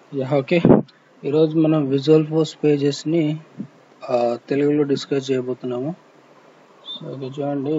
Yeah okay ఈరోజు మనం visualforce పేజెస్ని తెలుగులో డిస్కస్ చేయబోతున్నాము సో ఇది చూడండి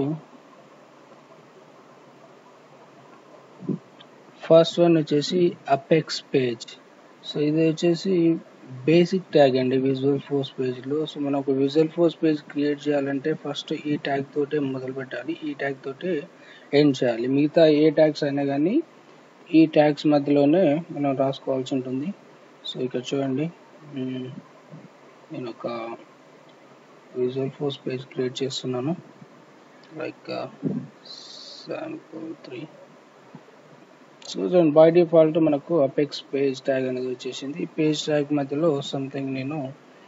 ఫస్ట్ వన్ వచ్చేసి అపెక్స్ పేజ్ సో ఇది వచ్చేసి బేసిక్ ట్యాగ్ అండి విజువల్ ఫోర్స్ పేజ్లో సో మనం ఒక విజువల్ ఫోర్స్ పేజ్ క్రియేట్ చేయాలంటే ఫస్ట్ ఈ ట్యాగ్ తోటే మొదలు పెట్టాలి ఈ ట్యాగ్ తోటే ఎండ్ చేయాలి మిగతా ఏ ట్యాగ్స్ అయినా కానీ ఈ ట్యాగ్స్ మధ్యలోనే మనం రాసుకోవాల్సి ఉంటుంది సో ఇక్కడ చూడండి మ్మ్, నేను ఒక విజువల్ ఫోర్స్ పేజ్ క్రియేట్ చేస్తున్నాను లైక్ శాంపుల్ త్రీ సో చూడండి బై డిఫాల్ట్ మనకు అపెక్స్ పేజ్ ట్యాగ్ అనేది వచ్చేసింది ఈ పేజ్ ట్యాగ్ మధ్యలో సంథింగ్ నేను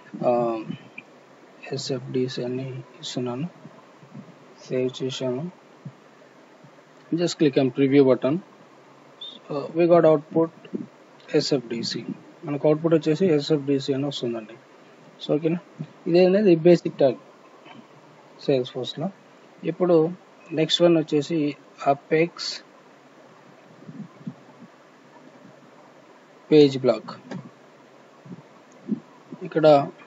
ఎస్ఎఫ్డిసి అని ఇస్తున్నాను సేవ్ చేశాను just click on preview button we got output SFDC మనకు అవుట్పుట్ వచ్చేసి ఎస్ఎఫ్డిసి అని వస్తుందండి సో ఓకేనా ఇది అనేది బేసిక్ ట్యాగ్ సేల్స్ ఫోర్స్లో ఇప్పుడు నెక్స్ట్ వన్ వచ్చేసి అపెక్స్ పేజ్ బ్లాక్ ఇక్కడ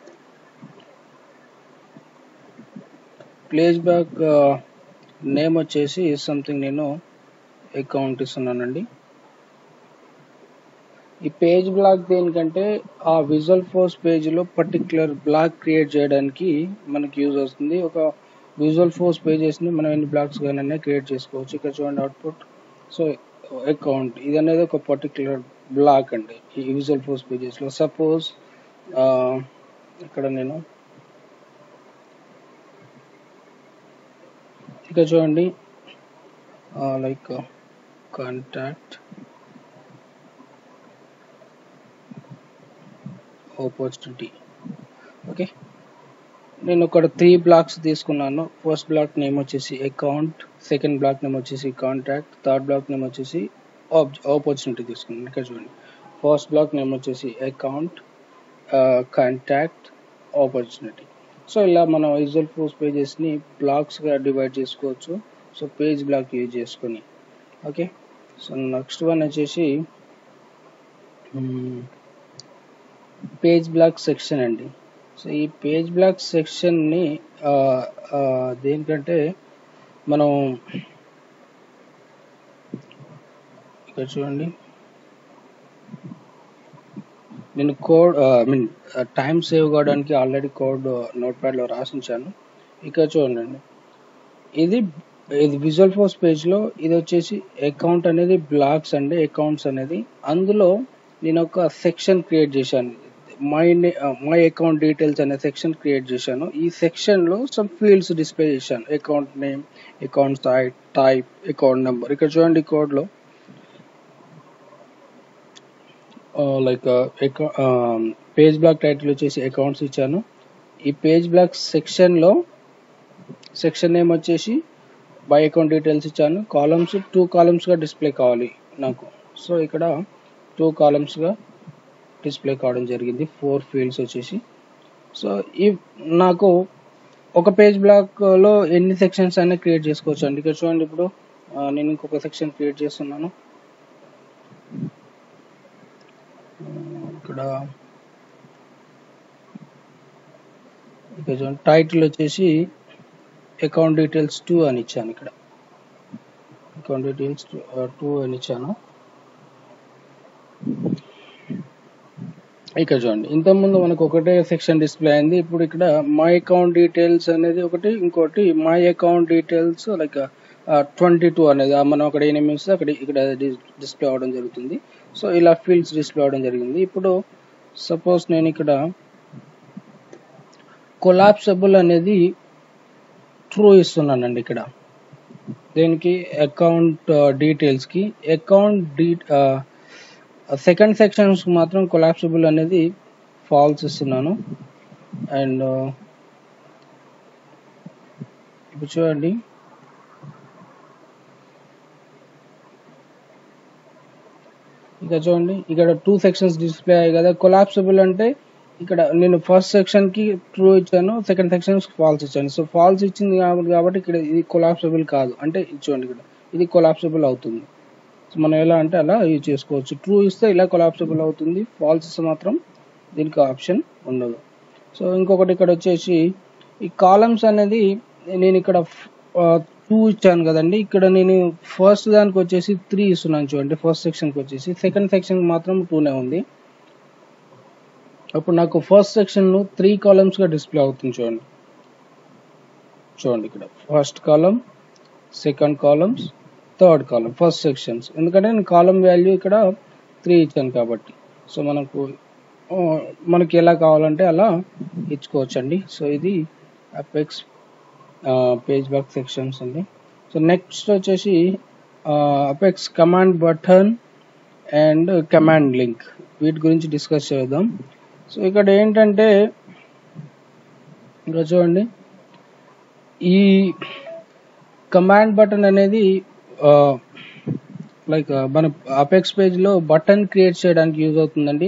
ప్లేజ్ బ్లాక్ నేమ్ వచ్చేసి సంథింగ్ నేను అకౌంట్ ఇస్తున్నానండి ఈ పేజ్ బ్లాక్ దేనికంటే ఆ విజువల్ ఫోర్స్ పేజ్లో పర్టికులర్ బ్లాక్ క్రియేట్ చేయడానికి మనకి యూజ్ అవుతుంది ఒక విజువల్ ఫోర్స్ పేజెస్ని మనం ఎన్ని బ్లాక్స్ కానీ క్రియేట్ చేసుకోవచ్చు ఇక్కడ చూడండి అవుట్పుట్ సో అకౌంట్ ఇది అనేది ఒక పర్టికులర్ బ్లాక్ అండి ఈ విజువల్ ఫోర్స్ పేజెస్లో సపోజ్ ఇక్కడ నేను ఇక్కడ చూడండి లైక్ కాంటాక్ట్ ఆపర్చునిటీ ఓకే నేను ఒక త్రీ బ్లాక్స్ తీసుకున్నాను ఫస్ట్ బ్లాక్ నేమ్ వచ్చేసి అకౌంట్ సెకండ్ బ్లాక్ నేమ్ వచ్చేసి కాంటాక్ట్ థర్డ్ బ్లాక్ నేమ్ వచ్చేసి ఆపర్చునిటీ తీసుకున్నాను ఇక్కడ చూడండి ఫస్ట్ బ్లాక్ నేమ్ వచ్చేసి అకౌంట్ కాంటాక్ట్ ఆపర్చునిటీ సో ఇలా మనం విజువల్ ఫోర్స్ పేజెస్ని బ్లాక్స్గా డివైడ్ చేసుకోవచ్చు సో పేజ్ బ్లాక్ యూజ్ చేసుకొని ఓకే సో నెక్స్ట్ వన్ వచ్చేసి పేజ్ బ్లాక్ సెక్షన్ అండి సో ఈ పేజ్ బ్లాక్ సెక్షన్ని దేనికంటే మనం ఇక్కడ చూడండి నేను code I mean time save కావడానికి ఆల్రెడీ కోడ్ నోట్ ప్యాడ్లో రాసించాను ఇక్కడ చూడండి ఇది ఇది విజువల్ ఫోర్స్ పేజ్లో ఇది వచ్చేసి అకౌంట్ అనేది బ్లాక్స్ అండి అకౌంట్స్ అనేది అందులో నేను ఒక సెక్షన్ క్రియేట్ చేశాను మై మై అకౌంట్ డీటెయిల్స్ అనే సెక్షన్ క్రియేట్ చేశాను ఈ సెక్షన్లో సమ్ ఫీల్డ్స్ డిస్ప్లే చేశాను account name account site type account number ఇక్కడ చూడండి కోడ్లో లైక్ పేజ్ బ్లాక్ టైటిల్ వచ్చేసి అకౌంట్స్ ఇచ్చాను ఈ పేజ్ బ్లాక్ సెక్షన్లో సెక్షన్ నేమ్ వచ్చేసి బై అకౌంట్ డీటెయిల్స్ ఇచ్చాను కాలమ్స్ టూ కాలమ్స్గా డిస్ప్లే కావాలి నాకు సో ఇక్కడ టూ కాలమ్స్గా డిస్ప్లే కావడం జరిగింది ఫోర్ ఫీల్డ్స్ వచ్చేసి సో ఈ నాకు ఒక పేజ్ బ్లాక్లో ఎన్ని సెక్షన్స్ అయినా క్రియేట్ చేసుకోవచ్చు అండి ఇక్కడ చూడండి ఇప్పుడు నేను ఇంకొక సెక్షన్ క్రియేట్ చేస్తున్నాను ఇక్కడ ఇక్కడ చూడండి టైటిల్ వచ్చేసి అకౌంట్ డీటెయిల్స్ టూ అని ఇచ్చాను ఇక్కడ అకౌంట్ డీటెయిల్స్ టూ అని ఇచ్చాను ఇక్కడ చూడండి ఇంతకుముందు మనకు ఒకటే సెక్షన్ డిస్ప్లే అయింది ఇప్పుడు ఇక్కడ మై అకౌంట్ డీటెయిల్స్ అనేది ఒకటి ఇంకోటి my account details like twenty two అనేది మనం అక్కడ ఏం ఇస్తే అక్కడ ఇక్కడ డిస్ప్లే అవడం జరుగుతుంది సో ఇలా ఫీల్డ్స్ డిస్ప్లే అవడం జరిగింది ఇప్పుడు సపోజ్ నేను ఇక్కడ కొలాప్సబుల్ అనేది ట్రూ ఇస్తున్నానండి ఇక్కడ దీనికి అకౌంట్ డీటెయిల్స్కి అకౌంట్ డీ సెకండ్ సెక్షన్స్ మాత్రం కొలాప్సిబుల్ అనేది ఫాల్స్ ఇస్తున్నాను అండ్ ఇప్పుడు చూడండి ఇక చూడండి ఇక్కడ టూ సెక్షన్స్ డిస్ప్లే అయ్యాయి కదా కొలాప్సిబుల్ అంటే ఇక్కడ నేను ఫస్ట్ సెక్షన్ కి ట్రూ ఇచ్చాను సెకండ్ సెక్షన్ ఫాల్స్ ఇచ్చాను సో ఫాల్స్ ఇచ్చింది కాబట్టి ఇక్కడ ఇది కొలాప్సిబుల్ కాదు అంటే చూడండి ఇక్కడ ఇది కొలాప్సిబుల్ అవుతుంది సో మనం ఎలా అంటే అలా యూజ్ చేసుకోవచ్చు ట్రూ ఇస్తే ఇలా కొలాప్సిబుల్ అవుతుంది ఫాల్స్ ఇస్తే మాత్రం దీనికి ఆప్షన్ ఉండదు సో ఇంకొకటి ఇక్కడ వచ్చేసి ఈ కాలమ్స్ అనేది నేను ఇక్కడ టూ ఇచ్చాను కదండి ఇక్కడ నేను ఫస్ట్ దానికి వచ్చేసి త్రీ ఇస్తున్నాను చూడండి ఫస్ట్ సెక్షన్కి వచ్చేసి సెకండ్ సెక్షన్కి మాత్రం టూనే ఉంది అప్పుడు నాకు ఫస్ట్ సెక్షన్ త్రీ కాలమ్స్గా డిస్ప్లే అవుతుంది చూడండి చూడండి ఇక్కడ first column second columns third column first sections ఎందుకంటే నేను కాలం వాల్యూ ఇక్కడ త్రీ ఇచ్చాను కాబట్టి సో మనకు ఆ, మనకి ఎలా కావాలంటే అలా ఇచ్చుకోవచ్చు అండి సో ఇది అపెక్స్ పేజ్ బ్యాక్ సెక్షన్స్ అండి సో నెక్స్ట్ వచ్చేసి Apex command button and command link వీటి గురించి డిస్కస్ చేద్దాం సో ఇక్కడ ఏంటంటే ఇంకా చూడండి ఈ కమాండ్ బటన్ అనేది లైక్ మన అపెక్స్ పేజ్ లో బటన్ క్రియేట్ చేయడానికి యూజ్ అవుతుందండి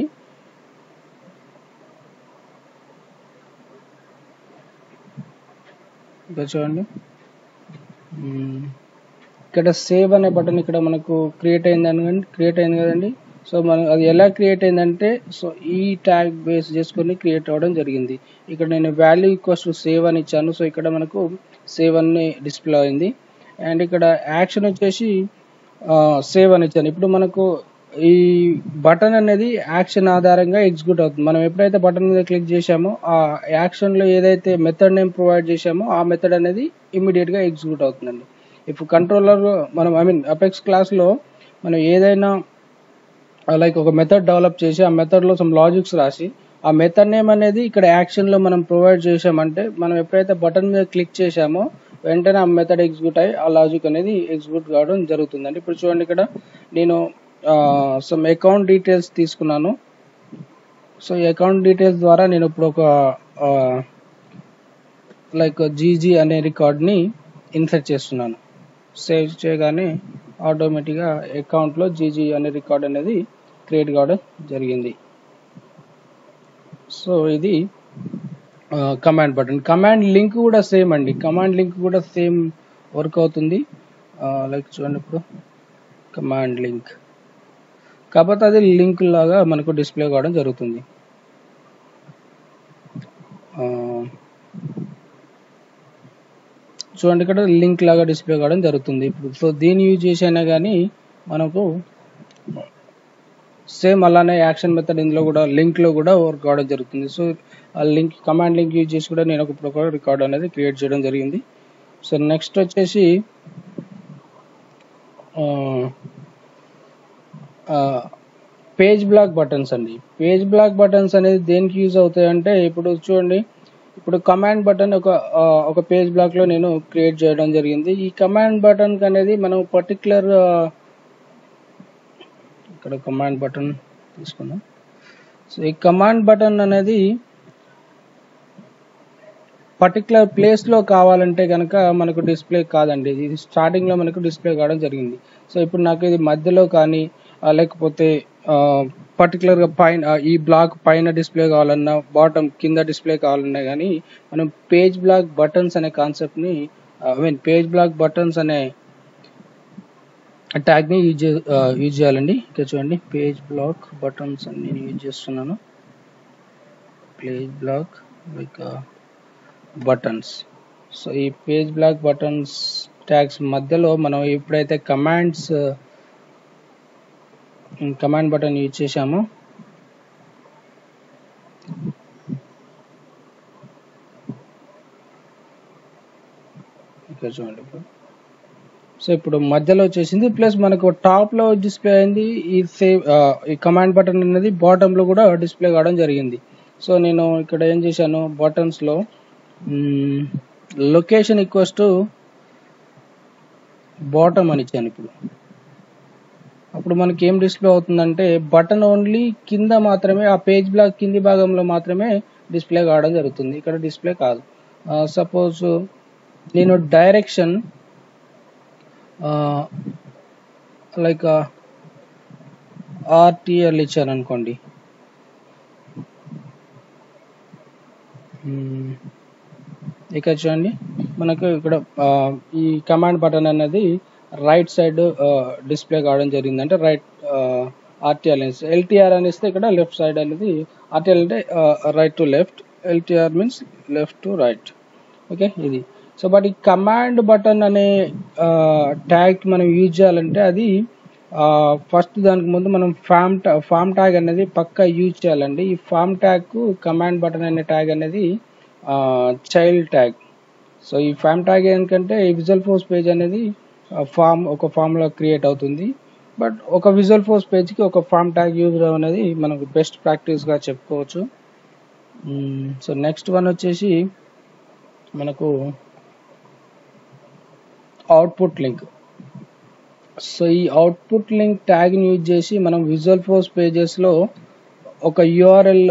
ఇంకా చూడండి మ్మ్. ఇక్కడ సేవ్ అనే బటన్ ఇక్కడ మనకు క్రియేట్ అయిందని క్రియేట్ అయింది కదండి సో మనం అది ఎలా క్రియేట్ అయిందంటే సో ఈ ట్యాగ్ బేస్ చేసుకొని క్రియేట్ అవ్వడం జరిగింది ఇక్కడ నేను వాల్యూ ఈక్వల్స్ టు సేవ్ అని ఇచ్చాను సో ఇక్కడ మనకు సేవ్ అని డిస్ప్లే అయింది అండ్ ఇక్కడ యాక్షన్ వచ్చేసి సేవ్ అని ఇచ్చాను ఇప్పుడు మనకు ఈ బటన్ అనేది యాక్షన్ ఆధారంగా ఎగ్జిక్యూట్ అవుతుంది మనం ఎప్పుడైతే బటన్ మీద క్లిక్ చేశామో ఆ యాక్షన్ లో ఏదైతే మెథడ్ నేమ్ ప్రొవైడ్ చేశామో ఆ మెథడ్ అనేది ఇమీడియట్ గా ఎగ్జిక్యూట్ అవుతుందండి ఇప్పుడు కంట్రోలర్ మనం ఐ మీన్ అపెక్స్ క్లాస్ లో మనం ఏదైనా లైక్ ఒక మెథడ్ డెవలప్ చేసి ఆ మెథడ్ లో సమ్ లాజిక్స్ రాసి ఆ మెథడ్ నేమ్ అనేది ఇక్కడ యాక్షన్ లో మనం ప్రొవైడ్ చేసామంటే మనం ఎప్పుడైతే బటన్ మీద క్లిక్ చేశామో వెంటనే ఆ మెథడ్ ఎగ్జిక్యూట్ అయ్యి ఆ లాజిక్ అనేది ఎగ్జిక్యూట్ కావడం జరుగుతుందండి ఇప్పుడు చూడండి ఇక్కడ నేను సమ్ అకౌంట్ డీటెయిల్స్ తీసుకున్నాను సో ఈ అకౌంట్ డీటెయిల్స్ ద్వారా నేను ఇప్పుడు ఒక లైక్ జీజీ అనే రికార్డ్ని ఇన్సర్ట్ చేస్తున్నాను సేవ్ చేయగానే ఆటోమేటిక్గా అకౌంట్లో జీజీ అనే రికార్డ్ అనేది క్రియేట్ కావడం జరిగింది సో ఇది కమాండ్ బటన్ కమాండ్ లింక్ కూడా సేమ్ అండి కమాండ్ లింక్ కూడా సేమ్ వర్క్ అవుతుంది లైక్ చూడండి ఇప్పుడు కమాండ్ లింక్ కాకపోతే అది లింక్ లాగా మనకు డిస్ప్లే కావడం జరుగుతుంది ఆ, చూడండి ఇక్కడ లింక్ లాగా డిస్ప్లే కావడం జరుగుతుంది ఇప్పుడు సో దీన్ని యూజ్ చేసి అయినా కానీ మనకు సేమ్ అలానే యాక్షన్ మెథడ్ ఇందులో కూడా లింక్ లో కూడా వర్క్ కావడం జరుగుతుంది సో ఆ లింక్ కమాండ్ లింక్ యూజ్ చేసి కూడా నేను ఒక ఇప్పుడు ఒక రికార్డ్ అనేది క్రియేట్ చేయడం జరిగింది సో నెక్స్ట్ వచ్చేసి పేజ్ బ్లాక్ బటన్స్ అండి పేజ్ బ్లాక్ బటన్స్ అనేది దేనికి యూజ్ అవుతాయి అంటే ఇప్పుడు చూడండి ఇప్పుడు కమాండ్ బటన్ ఒక ఆ, ఒక పేజ్ బ్లాక్ లో నేను క్రియేట్ చేయడం జరిగింది ఈ కమాండ్ బటన్ అనేది మనం పర్టికులర్ ఇక్కడ కమాండ్ బటన్ తీసుకుందాం సో ఈ కమాండ్ బటన్ అనేది పర్టికులర్ ప్లేస్ లో కావాలంటే కనుక మనకు డిస్ప్లే కాదండి ఇది స్టార్టింగ్ లో మనకు డిస్ప్లే కావడం జరిగింది సో ఇప్పుడు నాకు ఇది మధ్యలో కానీ ఆ, లేకపోతే పర్టికులర్ గా పైన ఆ, ఈ బ్లాక్ పైన డిస్ప్లే కావాలన్నా బాటమ్ కింద డిస్ప్లే కావాలన్నా కానీ మనం పేజ్ బ్లాక్ బటన్స్ అనే కాన్సెప్ట్ ని I mean page block buttons అనే ట్యాగ్ ని యూజ్ యూజ్ చేయాలండి ఇక్కడ చూడండి పేజ్ బ్లాక్ బటన్స్ అని నేను యూజ్ చేస్తున్నాను page block like buttons so ఈ పేజ్ బ్లాక్ బటన్స్ ట్యాగ్స్ మధ్యలో మనం ఎప్పుడైతే కమాండ్స్ కమాండ్ బటన్ యూజ్ చేసామో ఇక్కడ చూడండి ఇప్పుడు సో ఇప్పుడు మధ్యలో వచ్చేసింది ప్లస్ మనకు టాప్ లో డిస్ప్లే అయింది ఈ సేవ్ ఈ కమాండ్ బటన్ అనేది బాటమ్ లో కూడా డిస్ప్లే కావడం జరిగింది సో నేను ఇక్కడ ఏం చేశాను బటన్స్ లో లొకేషన్ ఈక్వల్స్ టు బాటమ్ అని ఇచ్చాను ఇప్పుడు అప్పుడు మనకి ఏం డిస్ప్లే అవుతుందంటే బటన్ ఓన్లీ కింద మాత్రమే ఆ పేజ్ బ్లాక్ కింది భాగంలో మాత్రమే డిస్ప్లే కావడం జరుగుతుంది ఇక్కడ డిస్ప్లే కాదు సపోజ్ నేను డైరెక్షన్ లైక్ ఆర్టిఎల్ ఇచ్చాను అనుకోండి మ్మ్. ఇక్కడ చూడండి మనకు ఇక్కడ ఆ, ఈ కమాండ్ బటన్ అనేది రైట్ సైడ్ డిస్ప్లే కావడం జరిగింది అంటే రైట్ ఆర్టీఆర్ అనేసి ఎల్టీఆర్ అనేస్తే ఇక్కడ లెఫ్ట్ సైడ్ అనేది ఆర్టీఆర్ అంటే right to left LTR means left to right okay ఇది సో బట్ ఈ కమాండ్ బటన్ అనే ట్యాగ్ మనం యూజ్ చేయాలంటే అది ఫస్ట్ దానికి ముందు మనం ఫామ్ ఫామ్ ట్యాగ్ అనేది పక్కా యూజ్ చేయాలండి ఈ ఫామ్ ట్యాగ్ కు కమాండ్ బటన్ అనే ట్యాగ్ అనేది చైల్డ్ ట్యాగ్ సో ఈ ఫామ్ ట్యాగ్ ఏంటంటే ఈ విజువల్ ఫోర్స్ పేజ్ అనేది ఫామ్ ఒక ఫామ్ లో క్రియేట్ అవుతుంది బట్ ఒక విజువల్ ఫోర్స్ పేజ్ కి ఒక ఫామ్ ట్యాగ్ యూజ్ అనేది మనకు బెస్ట్ ప్రాక్టీస్ గా చెప్పుకోవచ్చు సో నెక్స్ట్ వన్ వచ్చేసి మనకు అవుట్పుట్ లింక్ సో ఈ అవుట్పుట్ లింక్ ట్యాగ్ ని యూజ్ చేసి మనం విజువల్ ఫోర్స్ పేజెస్ లో ఒక యూఆర్ఎల్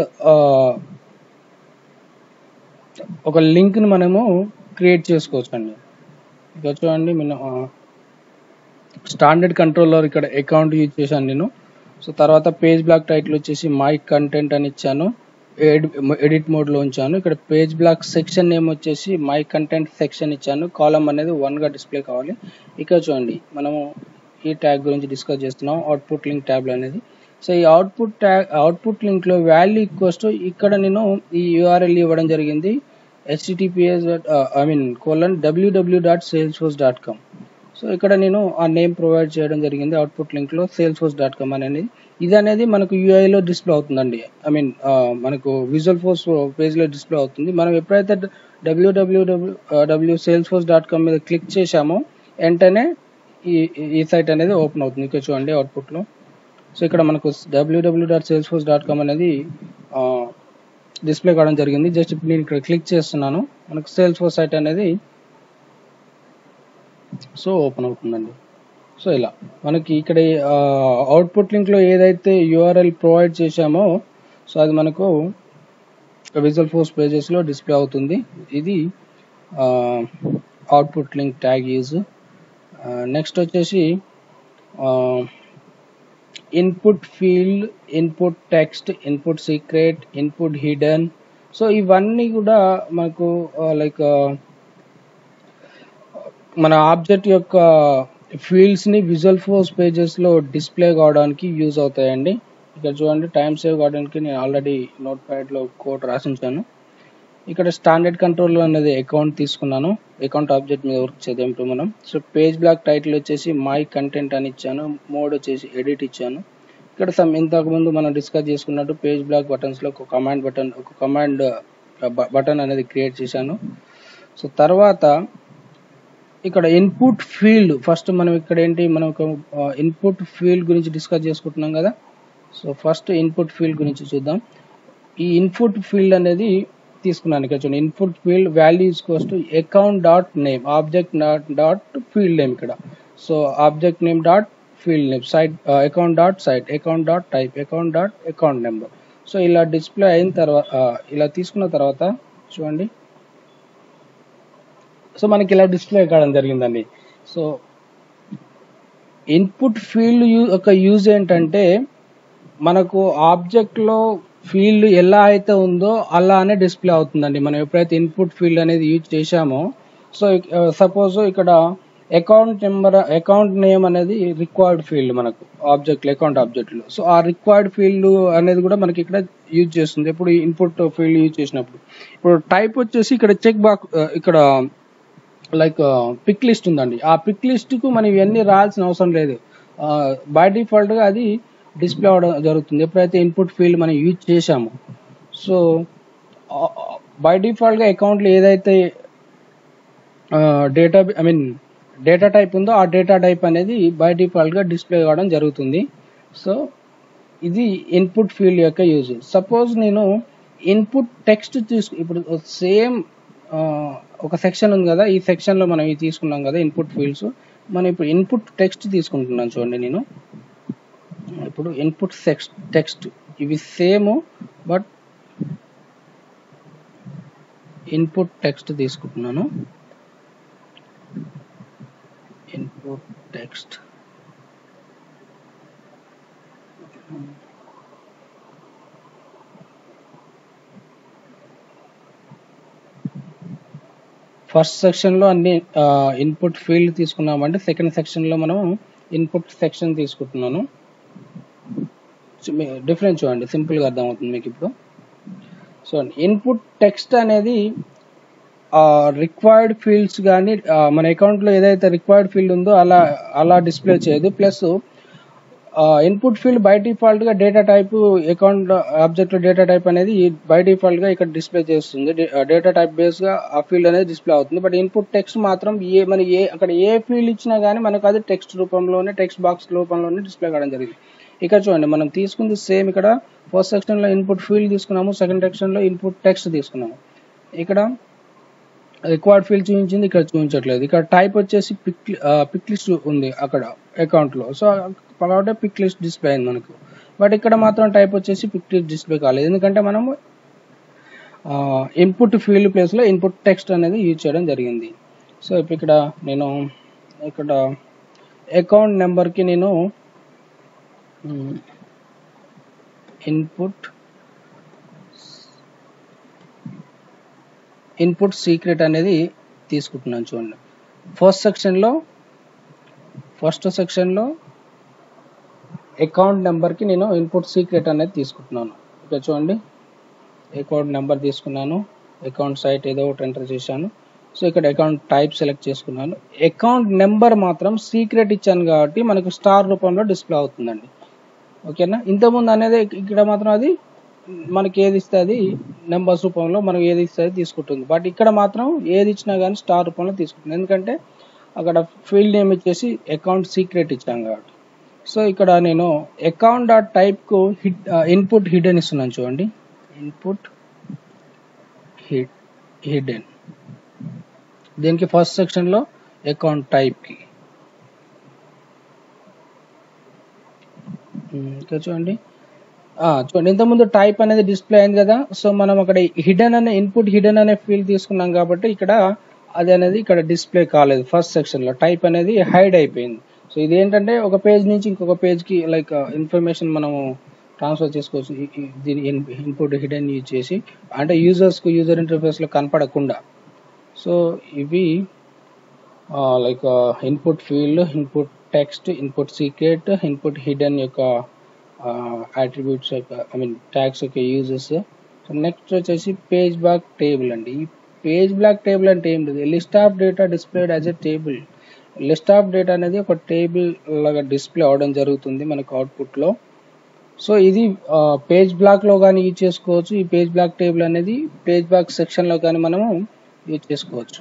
ఒక లింక్ ని మనము క్రియేట్ చేసుకోవచ్చు అండి ఇక చూడండి నేను స్టాండర్డ్ కంట్రోలర్ ఇక్కడ అకౌంట్ యూజ్ చేశాను నేను సో తర్వాత పేజ్ బ్లాక్ టైటిల్ వచ్చేసి మై కంటెంట్ అని ఇచ్చాను ఎడిట్ మోడ్ లో ఉంచాను ఇక్కడ పేజ్ బ్లాక్ సెక్షన్ నేమ్ వచ్చేసి మై కంటెంట్ సెక్షన్ ఇచ్చాను కాలం అనేది వన్ గా డిస్ప్లే కావాలి ఇక్కడ చూడండి మనము ఈ ట్యాగ్ గురించి డిస్కస్ చేస్తున్నాం అవుట్పుట్ లింక్ ట్యాబ్ అనేది సో ఈ అవుట్పుట్ ట్యాగ్ అవుట్పుట్ లింక్ లో వాల్యూ ఈక్వల్స్ టు ఇక్కడ నేను ఈ యూఆర్ఎల్ ఇవ్వడం జరిగింది HTTPS I mean colon W W dot Salesforce dot com so ఇక్కడ నేను ఆ నేమ్ ప్రొవైడ్ చేయడం జరిగింది అవుట్పుట్ లింక్ లో సేల్స్ ఫోర్స్ డాట్ కామ్ అనేది ఇది అనేది మనకు యూఐ లో డిస్ప్లే అవుతుందండి ఐ మీన్ మనకు విజువల్ ఫోర్స్ పేజ్ లో డిస్ప్లే అవుతుంది మనం ఎప్పుడైతే W W W W sales Salesforce dot com మీద క్లిక్ చేశామో వెంటనే ఈ ఈ సైట్ అనేది ఓపెన్ అవుతుంది ఇక్కడ చూడండి అవుట్పుట్ లో సో ఇక్కడ మనకు W W dot Salesforce dot com అనేది డిస్ప్లే కావడం జరిగింది జస్ట్ ఇప్పుడు నేను ఇక్కడ క్లిక్ చేస్తున్నాను మనకు సేల్స్ ఫోర్స్ సైట్ అనేది సో ఓపెన్ అవుతుందండి సో ఇలా మనకి ఇక్కడ అవుట్పుట్ లింక్ లో ఏదైతే యూఆర్ఎల్ ప్రొవైడ్ చేశామో సో అది మనకు విజువల్ ఫోర్స్ పేజెస్ లో డిస్ప్లే అవుతుంది ఇది output link tag use next వచ్చేసి input field input text input secret input hidden so ఇవన్నీ కూడా మనకు లైక్ మన ఆబ్జెక్ట్ యొక్క ఫీల్డ్స్ ని విజువల్ ఫోర్స్ పేజెస్ లో డిస్ప్లే కావడానికి యూజ్ అవుతాయండి ఇక్కడ చూడండి టైం సేవ్ కావడానికి నేను ఆల్రెడీ నోట్ ప్యాడ్ లో కోడ్ రాసి ఉంచాను ఇక్కడ స్టాండర్డ్ కంట్రోల్ అనేది అకౌంట్ తీసుకున్నాను అకౌంట్ ఆబ్జెక్ట్ మీద వర్క్ చేద్దాం ఇప్పుడు మనం సో పేజ్ బ్లాక్ టైటిల్ వచ్చేసి మై కంటెంట్ అని ఇచ్చాను మోడ్ వచ్చేసి ఎడిట్ ఇచ్చాను ఇక్కడ సమ్ ఇంతకు ముందు మనం డిస్కస్ చేసుకున్నట్టు పేజ్ బ్లాక్ బటన్స్ లో ఒక కమాండ్ బటన్ ఒక కమాండ్ బటన్ అనేది క్రియేట్ చేశాను సో తర్వాత ఇక్కడ ఇన్పుట్ ఫీల్డ్ ఫస్ట్ మనం ఇక్కడ ఏంటి మనం ఒక ఇన్పుట్ ఫీల్డ్ గురించి డిస్కస్ చేసుకుంటున్నాం కదా సో ఫస్ట్ ఇన్పుట్ ఫీల్డ్ గురించి చూద్దాం ఈ ఇన్పుట్ ఫీల్డ్ అనేది తీసుకున్నాను ఇక్కడ చూడండి input field values goes to account dot name object dot dot field name ఇక్కడ so object name dot field name site account dot site account dot type account dot account number so ఇలా display అయిన తర్వాత ఇలా తీసుకున్న తర్వాత చూడండి so మనకి ఇలా డిస్ప్లే కావడం జరిగిందండి సో ఇన్పుట్ ఫీల్డ్ యొక్క యూజ్ ఏంటంటే మనకు ఆబ్జెక్ట్ లో ఫీల్డ్ ఎలా అయితే ఉందో అలానే డిస్ప్లే అవుతుందండి మనం ఎప్పుడైతే ఇన్పుట్ ఫీల్డ్ అనేది యూజ్ చేశామో సో సపోజ్ ఇక్కడ అకౌంట్ నెంబర్ అకౌంట్ నేమ్ అనేది రిక్వైర్డ్ ఫీల్డ్ మనకు ఆబ్జెక్ట్ అకౌంట్ ఆబ్జెక్ట్ లో సో ఆ రిక్వైర్డ్ ఫీల్డ్ అనేది కూడా మనకి ఇక్కడ యూజ్ చేస్తుంది ఇప్పుడు ఇన్పుట్ ఫీల్డ్ యూజ్ చేసినప్పుడు ఇప్పుడు టైప్ వచ్చేసి ఇక్కడ చెక్ బాక్స్ ఇక్కడ లైక్ పిక్ లిస్ట్ ఉందండి ఆ పిక్ లిస్ట్ కు మనం ఇవన్నీ రాయాల్సిన అవసరం లేదు బై డిఫాల్ట్ గా అది డిస్ప్లే అవడం జరుగుతుంది ఎప్పుడైతే ఇన్పుట్ ఫీల్డ్ మనం యూజ్ చేసామో సో బై డిఫాల్ట్ గా అకౌంట్ లో ఏదైతే data I mean data type ఉందో ఆ డేటా టైప్ అనేది బై డిఫాల్ట్ గా డిస్ప్లే కావడం జరుగుతుంది సో ఇది ఇన్పుట్ ఫీల్డ్ యొక్క యూజ్ సపోజ్ నేను ఇన్పుట్ టెక్స్ట్ తీసుకు ఇప్పుడు సేమ్ ఒక సెక్షన్ ఉంది కదా ఈ సెక్షన్ లో మనం ఇది తీసుకున్నాం కదా ఇన్పుట్ ఫీల్డ్స్ మనం ఇప్పుడు ఇన్పుట్ టెక్స్ట్ తీసుకుంటున్నాను చూడండి నేను ఇప్పుడు ఇన్పుట్ టెక్స్ట్ ఇవి సేమ్ బట్ ఇన్పుట్ టెక్స్ట్ తీసుకుంటున్నాను ఇన్పుట్ టెక్స్ట్ ఫస్ట్ సెక్షన్లో అన్ని ఇన్పుట్ ఫీల్డ్ తీసుకున్నామంటే సెకండ్ సెక్షన్లో మనం ఇన్పుట్ సెక్షన్ తీసుకుంటున్నాను డిఫరెన్స్ చూడండి సింపుల్గా అర్థమవుతుంది మీకు ఇప్పుడు సో ఇన్పుట్ టెక్స్ట్ అనేది రిక్వైర్డ్ ఫీల్డ్స్ కానీ మన అకౌంట్లో ఏదైతే రిక్వైర్డ్ ఫీల్డ్ ఉందో అలా అలా డిస్ప్లే చేయదు ప్లస్ ఇన్పుట్ ఫీల్డ్ బై డిఫాల్ట్గా data type account object data type అనేది బై డిఫాల్ట్గా ఇక్కడ డిస్ప్లే చేస్తుంది డేటా టైప్ బేస్గా ఆ ఫీల్డ్ అనేది డిస్ప్లే అవుతుంది బట్ ఇన్పుట్ టెక్స్ట్ మాత్రం ఏ మన ఏ అక్కడ ఏ ఫీల్డ్ ఇచ్చినా కానీ మనకు అది టెక్స్ట్ రూపంలోనే టెక్స్ట్ బాక్స్ రూపంలోనే డిస్ప్లే కావడం జరిగింది ఇక్కడ చూడండి మనం తీసుకుంది సేమ్ ఇక్కడ ఫస్ట్ సెక్షన్లో ఇన్పుట్ ఫీల్డ్ తీసుకున్నాము సెకండ్ సెక్షన్లో ఇన్పుట్ టెక్స్ట్ తీసుకున్నాము ఇక్కడ రిక్వైర్డ్ ఫీల్డ్ చూపించింది ఇక్కడ చూపించట్లేదు ఇక్కడ టైప్ వచ్చేసి పిక్ పిక్ లిస్ట్ ఉంది అక్కడ అకౌంట్లో సో కాబట్టి పిక్ లిస్ట్ డిస్ప్లే అయింది మనకు బట్ ఇక్కడ మాత్రం టైప్ వచ్చేసి పిక్ లిస్ట్ డిస్ప్లే కాలేదు ఎందుకంటే మనము ఇన్పుట్ ఫీల్డ్ ప్లేస్లో ఇన్పుట్ టెక్స్ట్ అనేది యూజ్ చేయడం జరిగింది సో ఇప్పుడు ఇక్కడ నేను ఇక్కడ అకౌంట్ నెంబర్కి నేను ఇన్పుట్ ఇన్పుట్ సీక్రెట్ అనేది తీసుకుంటున్నాను చూడండి ఫస్ట్ సెక్షన్లో ఫస్ట్ సెక్షన్లో అకౌంట్ నెంబర్కి నేను ఇన్పుట్ సీక్రెట్ అనేది తీసుకుంటున్నాను ఇక్కడ చూడండి అకౌంట్ నెంబర్ తీసుకున్నాను అకౌంట్ సైట్ ఏదో ఒకటి ఎంటర్ చేశాను సో ఇక్కడ అకౌంట్ టైప్ సెలెక్ట్ చేసుకున్నాను అకౌంట్ నెంబర్ మాత్రం సీక్రెట్ ఇచ్చాను కాబట్టి మనకు స్టార్ రూపంలో డిస్ప్లే అవుతుందండి ఓకేనా ఇంతకుముందు అనేది ఇక్కడ మాత్రం అది మనకి ఏది ఇస్తే అది నెంబర్స్ రూపంలో మనం ఏది ఇస్తే అది తీసుకుంటుంది బట్ ఇక్కడ మాత్రం ఏది ఇచ్చినా కానీ స్టార్ రూపంలో తీసుకుంటుంది ఎందుకంటే అక్కడ ఫీల్డ్ నేమ్ ఇచ్చేసి అకౌంట్ సీక్రెట్ ఇచ్చాం కాబట్టి సో ఇక్కడ నేను అకౌంట్ డాట్ టైప్కు హిడ్ ఇన్పుట్ హిడెన్ ఇస్తున్నాను చూడండి ఇన్పుట్ హిడ్ హిడెన్ దీనికి ఫస్ట్ సెక్షన్లో అకౌంట్ టైప్కి ఇంకా చూడండి చూడండి ఇంతకుముందు టైప్ అనేది డిస్ప్లే అయింది కదా సో మనం అక్కడ హిడెన్ అనే ఇన్పుట్ హిడెన్ అనే ఫీల్డ్ తీసుకున్నాం కాబట్టి ఇక్కడ అది అనేది ఇక్కడ డిస్ప్లే కాలేదు ఫస్ట్ సెక్షన్లో టైప్ అనేది హైడ్ అయిపోయింది సో ఇది ఏంటంటే ఒక పేజ్ నుంచి ఇంకొక పేజ్కి లైక్ ఇన్ఫర్మేషన్ మనము ట్రాన్స్ఫర్ చేసుకోవచ్చు దీని ఇన్పుట్ హిడెన్ యూజ్ చేసి అంటే యూజర్స్కు యూజర్ ఇంటర్ఫేస్లో కనపడకుండా సో ఇవి like input field input text input secret input hidden యొక్క అట్రిబ్యూట్స్ యొక్క ఐ మీన్ ట్యాగ్స్ యొక్క యూజెస్ సో నెక్స్ట్ వచ్చేసి పేజ్ బ్లాక్ టేబుల్ అండి ఈ పేజ్ బ్లాక్ టేబుల్ అంటే ఏం లేదు list of data displayed as a table list of data అనేది ఒక టేబుల్ లాగా డిస్ప్లే అవడం జరుగుతుంది మనకు అవుట్పుట్లో సో ఇది పేజ్ బ్లాక్లో కానీ యూజ్ చేసుకోవచ్చు ఈ పేజ్ బ్లాక్ టేబుల్ అనేది పేజ్ బ్లాక్ సెక్షన్లో కానీ మనము యూజ్ చేసుకోవచ్చు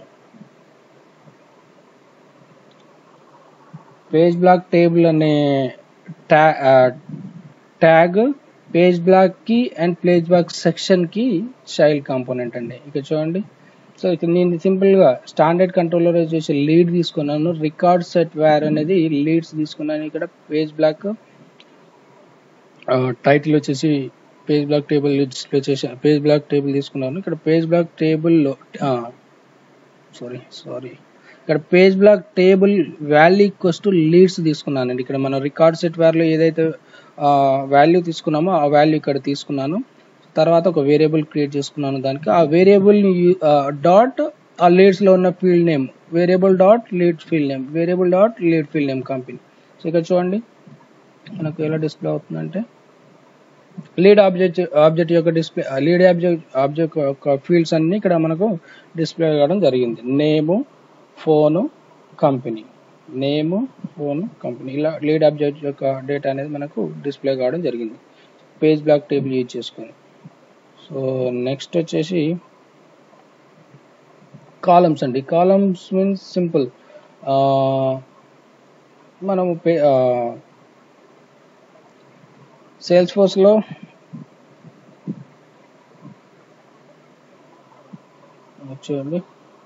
పేజ్ బ్లాక్ టేబుల్ అనే ట్యా ట్యాగ్ పేజ్ బ్లాక్ కి అండ్ పేజ్ బ్లాక్ సెక్షన్ కి చైల్డ్ కాంపోనెంట్ అండి ఇక్కడ చూడండి సో ఇక్కడ నేను సింపుల్ గా స్టాండర్డ్ కంట్రోలర్ వచ్చేసి లీడ్ తీసుకున్నాను రికార్డ్ సెట్ వేర్ అనేది లీడ్స్ తీసుకున్నాను ఇక్కడ పేజ్ బ్లాక్ టైటిల్ వచ్చేసి పేజ్ బ్లాక్ టేబుల్ డిస్ప్లే చేసి పేజ్ బ్లాక్ టేబుల్ తీసుకున్నాను ఇక్కడ పేజ్ బ్లాక్ టేబుల్లో సారీ సారీ ఇక్కడ page block table value equals to leads తీసుకున్నానండి ఇక్కడ మనం రికార్డ్ సెట్ వేర్లో ఏదైతే వాల్యూ తీసుకున్నామో ఆ వాల్యూ ఇక్కడ తీసుకున్నాను తర్వాత ఒక వేరియబుల్ క్రియేట్ చేసుకున్నాను దానికి ఆ వేరియబుల్ డాట్ ఆ లీడ్స్లో ఉన్న field name variable dot lead field name variable dot lead field name company so ఇక్కడ చూడండి మనకు ఎలా డిస్ప్లే అవుతుందంటే లీడ్ ఆబ్జెక్ట్ ఆబ్జెక్ట్ యొక్క డిస్ప్లే లీడ్ ఆబ్జెక్ట్ ఆబ్జెక్ట్ యొక్క ఫీల్డ్స్ అన్ని ఇక్కడ మనకు డిస్ప్లే కావడం జరిగింది name phone company name phone company ఇలా లీడ్ ఆబ్జెక్ట్ యొక్క డేటా అనేది మనకు డిస్ప్లే కావడం జరిగింది పేజ్ బ్లాక్ టేబుల్ యూజ్ చేసుకొని సో నెక్స్ట్ వచ్చేసి కాలమ్స్ అండి కాలమ్స్ మీన్స్ సింపుల్ మనము పే సేల్స్ ఫోర్స్లో చూడండి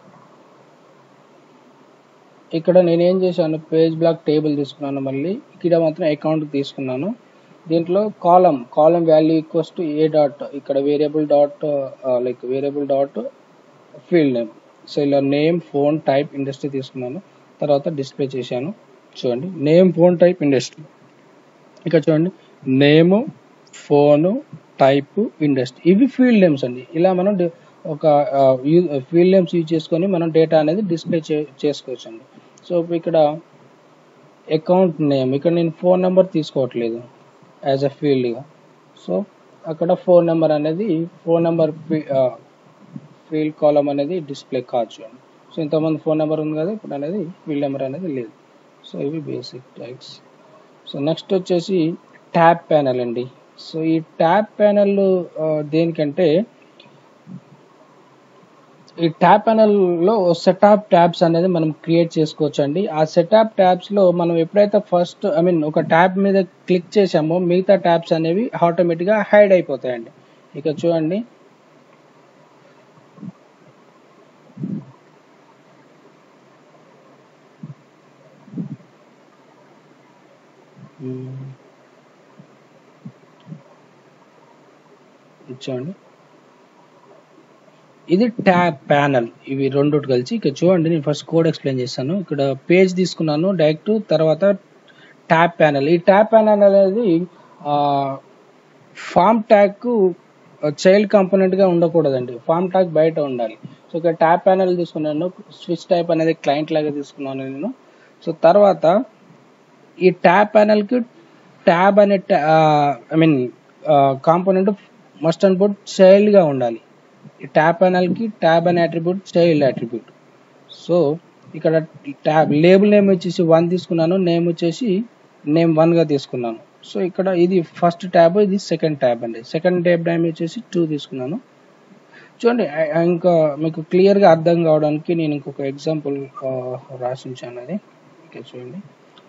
ఇక్కడ నేను ఏం చేశాను పేజ్ బ్లాక్ టేబుల్ తీసుకున్నాను మళ్ళీ ఇక్కడ మాత్రం అకౌంట్ తీసుకున్నాను దీంట్లో column column value equals to a dot ఇక్కడ variable dot like variable dot field name so ఇలా నేమ్ ఫోన్ టైప్ ఇండస్ట్రీ తీసుకున్నాను తర్వాత డిస్ప్లే చేశాను చూడండి నేమ్ ఫోన్ టైప్ ఇండస్ట్రీ ఇక్కడ చూడండి నేము ఫోను టైప్ ఇండస్ట్రీ ఇవి ఫీల్డ్ నేమ్స్ అండి ఇలా మనం ఒక ఫీల్డ్ నేమ్స్ యూజ్ చేసుకొని మనం డేటా అనేది డిస్ప్లే చే చేసుకోవచ్చు అండి సో ఇప్పుడు ఇక్కడ అకౌంట్ నేమ్ ఇక్కడ నేను ఫోన్ నెంబర్ తీసుకోవట్లేదు యాజ్ అ ఫీల్డ్గా సో అక్కడ ఫోన్ నెంబర్ అనేది ఫోన్ నెంబర్ ఫీల్డ్ కాలం అనేది డిస్ప్లే కావచ్చు అండి సో ఇంతకుముందు ఫోన్ నెంబర్ ఉంది కదా ఇప్పుడు అనేది ఫీల్డ్ నెంబర్ అనేది లేదు సో ఇవి బేసిక్ ట్యాగ్స్ సో నెక్స్ట్ వచ్చేసి ట్యాబ్ ప్యానల్ అండి సో ఈ ట్యాబ్ ప్యానల్ దేనికంటే ఈ ట్యాబ్ ప్యానల్లో సెట్ ఆఫ్ ట్యాబ్స్ అనేది మనం క్రియేట్ చేసుకోవచ్చు అండి ఆ సెట్ ఆఫ్ ట్యాబ్స్లో మనం ఎప్పుడైతే ఫస్ట్ ఐ మీన్ ఒక ట్యాబ్ మీద క్లిక్ చేసామో మిగతా ట్యాబ్స్ అనేవి ఆటోమేటిక్గా హైడ్ అయిపోతాయండి ఇక చూడండి చూడండి ఇది ట్యాబ్ ప్యానల్ ఇవి రెండు కలిసి ఇక్కడ చూడండి నేను ఫస్ట్ కోడ్ ఎక్స్ప్లెయిన్ చేస్తాను ఇక్కడ పేజ్ తీసుకున్నాను డైరెక్ట్ తర్వాత ట్యాబ్ ప్యానల్ ఈ ట్యాబ్ ప్యానల్ అనేది ఫామ్ ట్యాగ్ చైల్డ్ కాంపోనెంట్ గా ఉండకూడదండి ఫామ్ ట్యాగ్ బయట ఉండాలి సో ఇక్కడ ట్యాబ్ ప్యానల్ తీసుకున్నాను స్విచ్ టైప్ అనేది క్లయింట్ లాగా తీసుకున్నాను నేను సో తర్వాత ఈ ట్యాబ్ ప్యానల్ కి ట్యాబ్ అనే I mean component must and bud child గా ఉండాలి ఈ ట్యాబ్ ప్యానల్ కి ట్యాబ్ అనే అట్రిబ్యూట్ చైల్డ్ అట్రిబ్యూట్ సో ఇక్కడ ట్యాబ్ లేబుల్ నేమ్ వచ్చేసి వన్ తీసుకున్నాను నేమ్ వచ్చేసి నేమ్ వన్ గా తీసుకున్నాను సో ఇక్కడ ఇది ఫస్ట్ ట్యాబ్ ఇది సెకండ్ ట్యాబ్ అండి సెకండ్ ట్యాబ్ నేమ్ వచ్చేసి టూ తీసుకున్నాను చూడండి ఇంకా మీకు క్లియర్ గా అర్థం కావడానికి నేను ఇంకొక ఎగ్జాంపుల్ రాసించాను అది ఇక్కడ చూడండి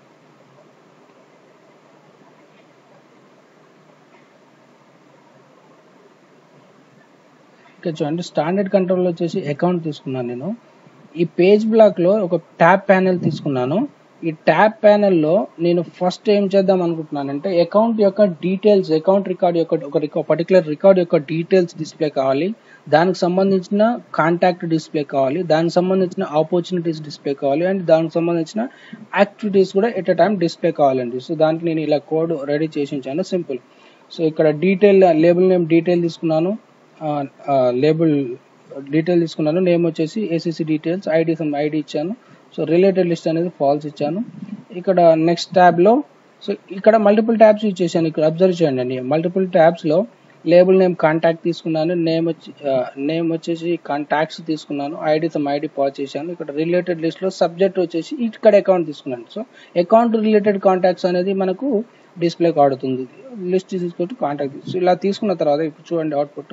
ఇక్కడ చూడండి స్టాండర్డ్ కంట్రోల్ వచ్చేసి అకౌంట్ తీసుకున్నాను నేను ఈ పేజ్ బ్లాక్ లో ఒక ట్యాబ్ ప్యానెల్ తీసుకున్నాను ఈ ట్యాబ్ ప్యానెల్లో నేను ఫస్ట్ ఏం చేద్దాం అనుకుంటున్నానంటే అకౌంట్ యొక్క డీటెయిల్స్ అకౌంట్ రికార్డ్ యొక్క ఒక పర్టికులర్ రికార్డ్ యొక్క డీటెయిల్స్ డిస్ప్లే కావాలి దానికి సంబంధించిన కాంటాక్ట్ డిస్ప్లే కావాలి దానికి సంబంధించిన ఆపర్చునిటీస్ డిస్ప్లే కావాలి అండ్ దానికి సంబంధించిన యాక్టివిటీస్ కూడా ఎట్ అ టైం డిస్ప్లే కావాలండి సో దానికి నేను ఇలా కోడ్ రెడీ చేసి ఉంచాను సింపుల్ సో ఇక్కడ డీటెయిల్ లేబుల్ నేమ్ డీటెయిల్ తీసుకున్నాను లేబుల్ డీటెయిల్ తీసుకున్నాను నేమ్ వచ్చేసి ACC details ID some ID ఇచ్చాను సో రిలేటెడ్ లిస్ట్ అనేది ఫాల్స్ ఇచ్చాను ఇక్కడ నెక్స్ట్ ట్యాబ్లో సో ఇక్కడ మల్టిపుల్ ట్యాబ్స్ యూజ్ చేశాను ఇక్కడ అబ్జర్వ్ చేయండి అండి మల్టిపుల్ ట్యాబ్స్లో లేబుల్ నేమ్ కాంటాక్ట్ తీసుకున్నాను నేమ్ వచ్చి నేమ్ వచ్చేసి కాంటాక్ట్స్ తీసుకున్నాను ఐడి సమ్ ఐడి పాస్ చేశాను ఇక్కడ రిలేటెడ్ లిస్ట్లో సబ్జెక్ట్ వచ్చేసి ఇక్కడ అకౌంట్ తీసుకున్నాను సో అకౌంట్ రిలేటెడ్ కాంటాక్ట్స్ అనేది మనకు డిస్ప్లే కాడుతుంది లిస్ట్ తీసుకొచ్చి కాంటాక్ట్ సో ఇలా తీసుకున్న తర్వాత ఇప్పుడు చూడండి అవుట్పుట్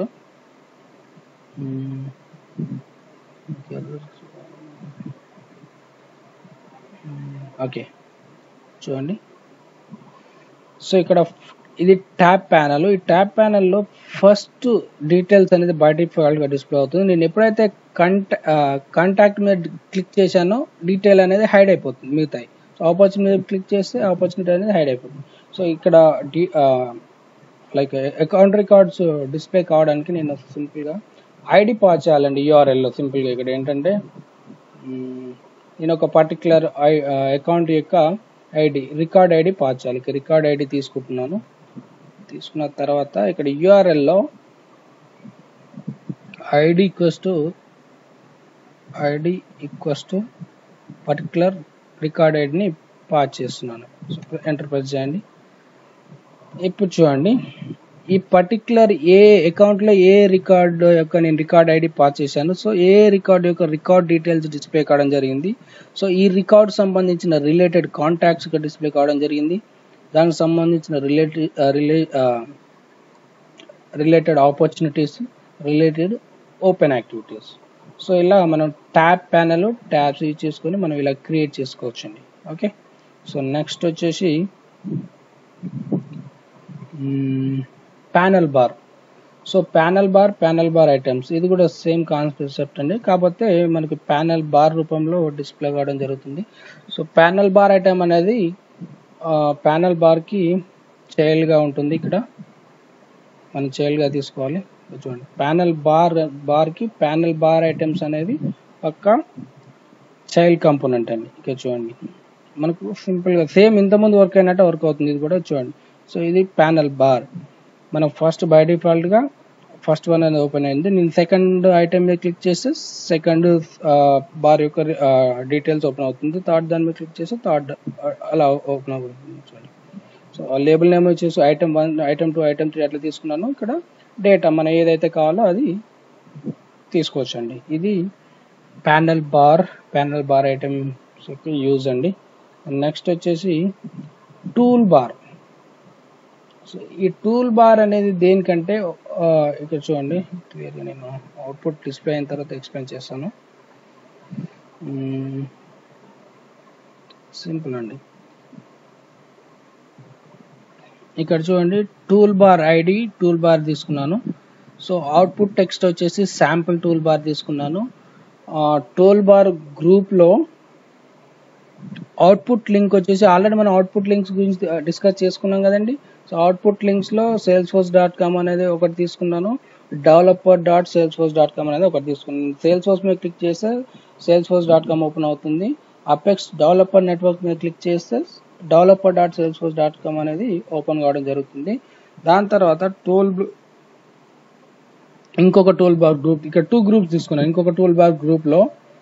ఓకే చూడండి సో ఇక్కడ ఇది ట్యాబ్ ప్యానల్ ఈ ట్యాబ్ ప్యానల్లో ఫస్ట్ డీటెయిల్స్ అనేది బై డిఫాల్ట్గా డిస్ప్లే అవుతుంది నేను ఎప్పుడైతే కంటా కాంటాక్ట్ మీద క్లిక్ చేశానో డీటెయిల్ అనేది హైడ్ అయిపోతుంది మిగతాయి సో ఆపర్చునిటీ మీద క్లిక్ చేస్తే ఆపర్చునిటీ అనేది హైడ్ అయిపోతుంది సో ఇక్కడ the like account records display కావడానికి నేను సింపుల్గా ఐడి పాస్ చేయాలండి యూఆర్ఎల్లో సింపుల్గా ఇక్కడ ఏంటంటే నేను ఒక పర్టికులర్ అకౌంట్ యొక్క ఐడి రికార్డ్ ఐడి పాస్ చేయాలి ఇక రికార్డ్ ఐడి తీసుకుంటున్నాను తీసుకున్న తర్వాత ఇక్కడ యూఆర్ఎల్లో ID equals to ID equals to particular record ఐడిని పాస్ చేస్తున్నాను ఎంటర్ ప్రెస్ చేయండి ఇప్పుడు చూడండి ఈ పర్టికులర్ ఏ అకౌంట్లో ఏ రికార్డ్ యొక్క నేను రికార్డ్ ఐడి పాస్ చేశాను సో ఏ రికార్డ్ యొక్క రికార్డ్ డీటెయిల్స్ డిస్ప్లే కావడం జరిగింది సో ఈ రికార్డ్ సంబంధించిన రిలేటెడ్ కాంటాక్ట్స్ డిస్ప్లే కావడం జరిగింది దానికి సంబంధించిన related relay related opportunities related open activities so ఇలా మనం ట్యాబ్ ప్యానల్ ట్యాబ్స్ యూజ్ చేసుకొని మనం ఇలా క్రియేట్ చేసుకోవచ్చండి ఓకే సో నెక్స్ట్ వచ్చేసి panel bar so panel bar panel bar items ఇది కూడా సేమ్ కాన్సెప్ట్ అండి కాకపోతే మనకి ప్యానల్ బార్ రూపంలో డిస్ప్లే కావడం జరుగుతుంది సో ప్యానల్ బార్ ఐటమ్ అనేది ప్యానల్ బార్కి చైల్డ్గా ఉంటుంది ఇక్కడ మనం చైల్డ్గా తీసుకోవాలి చూడండి ప్యానల్ బార్ బార్కి ప్యానల్ బార్ ఐటమ్స్ అనేది పక్క చైల్డ్ కాంపోనెంట్ అండి ఇక్కడ చూడండి మనకు సింపుల్గా సేమ్ ఇంతకుముందు వర్క్ అయినట్టు వర్క్ అవుతుంది ఇది కూడా చూడండి సో ఇది ప్యానల్ బార్ మనం ఫస్ట్ బై డిఫాల్ట్గా ఫస్ట్ వన్ అనేది ఓపెన్ అయింది నేను సెకండ్ ఐటమ్ మీద క్లిక్ చేస్తే సెకండ్ బార్ యొక్క డీటెయిల్స్ ఓపెన్ అవుతుంది థర్డ్ దాని మీద క్లిక్ చేస్తే థర్డ్ అలా ఓపెన్ అవుతుంది చూడండి సో లేబుల్ నేమ్ వచ్చేసి item one item two item three అట్లా తీసుకున్నాను ఇక్కడ డేటా మనం ఏదైతే కావాలో అది తీసుకోవచ్చండి ఇది panel bar panel bar items use అండి నెక్స్ట్ వచ్చేసి టూల్ బార్ సో ఈ టూల్ బార్ అనేది దేనికంటే ఆ, ఇక్కడ చూడండి క్లియర్గా నేను అవుట్పుట్ డిస్ప్లే అయిన తర్వాత ఎక్స్ప్లెయిన్ చేస్తాను సింపుల్ అండి ఇక్కడ చూడండి tool bar ID tool bar తీసుకున్నాను సో అవుట్పుట్ టెక్స్ట్ వచ్చేసి శాంపుల్ టూల్ బార్ తీసుకున్నాను టూల్ బార్ గ్రూప్లో అవుట్పుట్ లింక్ వచ్చేసి ఆల్రెడీ మనం అవుట్పుట్ లింక్స్ గురించి డిస్కస్ చేసుకున్నాం కదండి సో అవుట్పుట్ లింక్స్లో సేల్స్ ఫోర్స్ డాట్ కామ్ అనేది ఒకటి తీసుకున్నాను developer dot Salesforce dot com అనేది ఒకటి తీసుకున్నాను సేల్స్ ఫోర్స్ మీద క్లిక్ చేస్తే Salesforce dot com open అవుతుంది అపెక్స్ డెవలపర్ నెట్వర్క్ మీద క్లిక్ చేస్తే developer dot Salesforce dot com అనేది ఓపెన్ కావడం జరుగుతుంది దాని తర్వాత టూల్ ఇంకొక టూల్ బార్ గ్రూప్ ఇక్కడ టూ గ్రూప్స్ తీసుకున్నాను ఇంకొక టూల్ బార్ గ్రూప్లో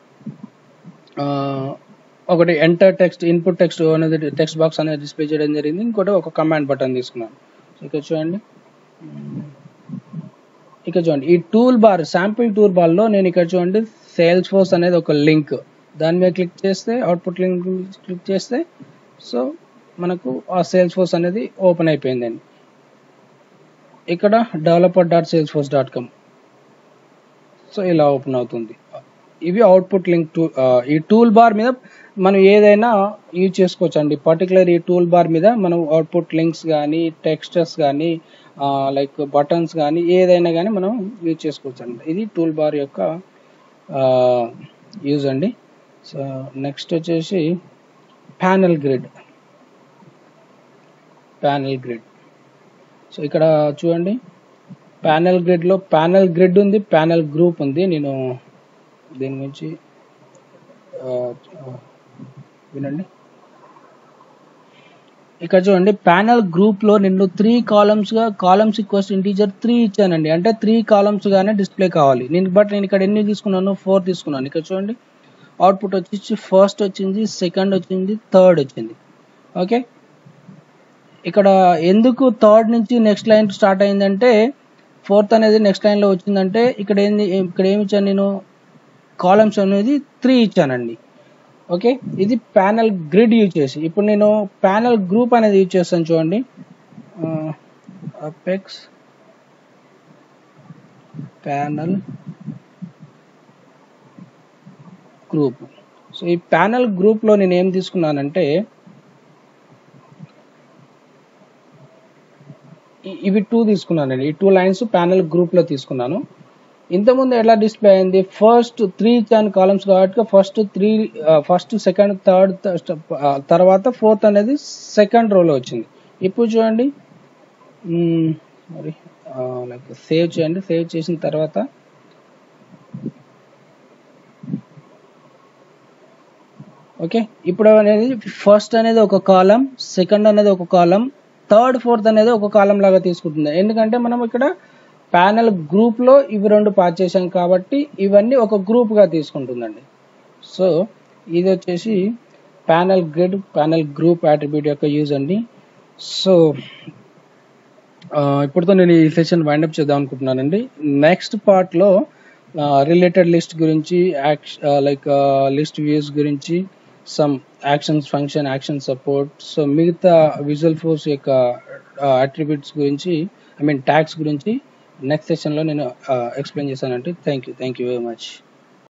ఒకటి ఎంటర్ టెక్స్ట్ ఇన్పుట్ టెక్స్ట్ అనేది టెక్స్ట్ బాక్స్ అనేది డిస్ప్లే చేయడం జరిగింది ఇంకోటి ఒక కమాండ్ బటన్ తీసుకున్నాను సో ఇక్కడ చూడండి మ్మ్. ఇక్కడ చూడండి ఈ టూల్ బార్ శాంపిల్ టూల్ బార్లో నేను ఇక్కడ చూడండి సేల్స్ ఫోర్స్ అనేది ఒక లింక్ దాని మీద క్లిక్ చేస్తే అవుట్పుట్ లింక్ క్లిక్ చేస్తే సో మనకు ఆ సేల్స్ ఫోర్స్ అనేది ఓపెన్ అయిపోయిందండి ఇక్కడ developer dot Salesforce dot com so ఇలా ఓపెన్ అవుతుంది ఇవి అవుట్పుట్ లింక్ టూ ఈ టూల్ బార్ మీద మనం ఏదైనా యూజ్ చేసుకోవచ్చు అండి పర్టికులర్ ఈ టూల్ బార్ మీద మనం అవుట్పుట్ లింక్స్ కానీ టెక్స్టర్స్ కానీ లైక్ బటన్స్ కానీ ఏదైనా కానీ మనం యూజ్ చేసుకోవచ్చు అండి ఇది టూల్ బార్ యొక్క యూజ్ అండి సో నెక్స్ట్ వచ్చేసి panel grid panel grid so ఇక్కడ చూడండి ప్యానల్ గ్రిడ్లో ప్యానల్ గ్రిడ్ ఉంది ప్యానల్ గ్రూప్ ఉంది నేను దీని గురించి ఆ, ఆ, వినండి ఇక్కడ చూడండి ప్యానల్ గ్రూప్ లో నేను త్రీ కాలమ్స్ గా కాలమ్స్ ఈక్వల్స్ ఇంటీజర్ త్రీ ఇచ్చానండి అంటే త్రీ కాలమ్స్ గానే డిస్ప్లే కావాలి నేను బట్ నేను ఇక్కడ ఎన్ని తీసుకున్నాను ఫోర్ తీసుకున్నాను ఇక్కడ చూడండి అవుట్పుట్ వచ్చి ఫస్ట్ వచ్చింది సెకండ్ వచ్చింది థర్డ్ వచ్చింది ఓకే ఇక్కడ ఎందుకు థర్డ్ నుంచి నెక్స్ట్ లైన్ స్టార్ట్ అయిందంటే ఫోర్త్ అనేది నెక్స్ట్ లైన్ లో వచ్చిందంటే ఇక్కడ ఏంది ఇక్కడ ఏమి ఇచ్చాను నేను కాలమ్స్ అనేది త్రీ ఇచ్చానండి ఓకే ఇది ప్యానల్ గ్రిడ్ యూజ్ చేసి ఇప్పుడు నేను ప్యానల్ గ్రూప్ అనేది యూజ్ చేస్తాను చూడండి అపెక్స్ ప్యానల్ గ్రూప్ సో ఈ ప్యానల్ గ్రూప్లో నేను ఏం తీసుకున్నానంటే ఇ- ఇవి టూ తీసుకున్నానండి ఈ టూ లైన్స్ ప్యానల్ గ్రూప్లో తీసుకున్నాను ఇంతకుముందు ఎలా డిస్ప్లే అయింది ఫస్ట్ త్రీ ఇచ్చాను కాలమ్స్ కాబట్టి first three first second third తర్వాత ఫోర్త్ అనేది సెకండ్ రోలో వచ్చింది ఇప్పుడు చూడండి మ్మ్, మరి లైక్ సేవ్ చేయండి సేవ్ చేసిన తర్వాత ఓకే ఇప్పుడు అనేది ఫస్ట్ అనేది ఒక కాలం సెకండ్ అనేది ఒక కాలం థర్డ్ ఫోర్త్ అనేది ఒక కాలం లాగా తీసుకుంటుంది ఎందుకంటే మనం ఇక్కడ ప్యానల్ గ్రూప్ లో ఇవి రెండు పాస్ చేసాం కాబట్టి ఇవన్నీ ఒక గ్రూప్ గా తీసుకుంటుందండి సో ఇది వచ్చేసి panel grid panel group attribute యొక్క యూజ్ అండి సో ఇప్పుడుతో నేను ఈ సెషన్ వైండప్ చేద్దాం అనుకుంటున్నానండి నెక్స్ట్ పార్ట్లో రిలేటెడ్ లిస్ట్ గురించి లైక్ లిస్ట్ వ్యూస్ గురించి some actions function action support so మిగతా విజువల్ ఫోర్స్ యొక్క అట్రిబ్యూట్స్ గురించి ఐ మీన్ ట్యాగ్స్ గురించి నెక్స్ట్ సెషన్లో నేను ఎక్స్ప్లెయిన్ చేశానంటే thank you thank you very much